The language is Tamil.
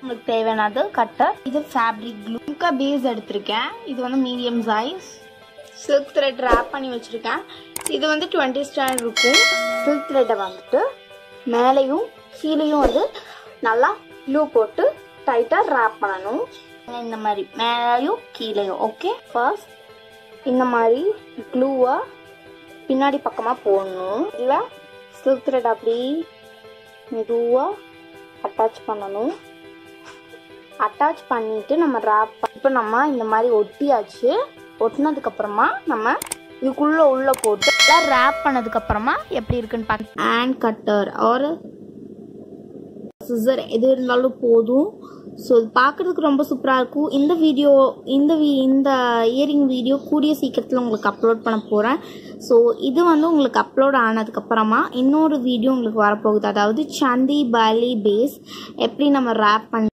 உங்களுக்கு தேவையானது கட்டர் இது ஃபேப்ரிக் க்ளூக்கா பேஸ் எடுத்திருக்கேன் இது வந்து medium size silk thread wrap பண்ணி வச்சுருக்கேன் இது வந்து டுவெண்ட்டி ஸ்டாண்ட் இருக்கும் சில்க் த்ரெட்டை வந்துட்டு மேலேயும் கீழேயும் வந்து நல்லா க்ளூ போட்டு டைட்டாக ரேப் பண்ணணும் இந்த மாதிரி மேலேயும் கீழேயும் ஓகே ஃபர்ஸ்ட் இந்த மாதிரி க்ளூவை பின்னாடி பக்கமாக போடணும் இல்லை சில்க் த்ரெட் அப்படி மெதுவாக அட்டாச் பண்ணணும் அட்டாச் பண்ணிட்டு நம்ம ரேப் இப்போ நம்ம இந்த மாதிரி ஒட்டியாச்சு ஒட்டினதுக்கப்புறமா நம்ம இதுக்குள்ளே உள்ளே போட்டு எல்லாம் ரேப் பண்ணதுக்கப்புறமா எப்படி இருக்குன்னு பார்க்க ஹேண்ட் கட்டர் ஒரு சிசர் எது இருந்தாலும் போதும் ஸோ இது பார்க்குறதுக்கு ரொம்ப சூப்பராக இருக்கும் இந்த வீடியோ இந்த வீ இந்த இயரிங் வீடியோ கூடிய சீக்கிரத்தில் உங்களுக்கு அப்லோட் பண்ண போகிறேன் ஸோ இது வந்து உங்களுக்கு அப்லோட் ஆனதுக்கப்புறமா இன்னொரு வீடியோ உங்களுக்கு வரப்போகுது அதாவது சந்தி பாலி பேஸ் எப்படி நம்ம ரேப் பண்ணி